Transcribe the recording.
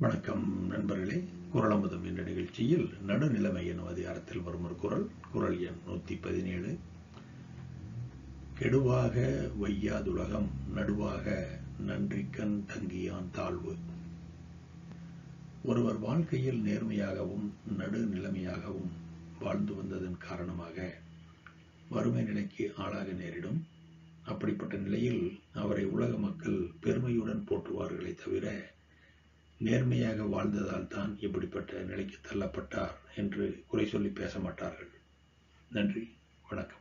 வணக்கம் நண்பர்களே குரலமுதம் என்ற நிகழ்ச்சியில் நடுநிலைமை எனும் அதிகாரத்தில் வரும் ஒரு குரல் குரல் எண் நூத்தி பதினேழு கெடுவாக வையாதுலகம் நடுவாக நன்றிக்கண் தங்கியான் தாழ்வு ஒருவர் வாழ்க்கையில் நேர்மையாகவும் நடுநிலைமையாகவும் வாழ்ந்து வந்ததன் காரணமாக வறுமை நிலைக்கு ஆளாக நேரிடும் அப்படிப்பட்ட நிலையில் அவரை உலக மக்கள் பெருமையுடன் போற்றுவார்களே தவிர நேர்மையாக வாழ்ந்ததால் தான் இப்படிப்பட்ட நிலைக்கு தள்ளப்பட்டார் என்று குறை சொல்லி பேச மாட்டார்கள் நன்றி வணக்கம்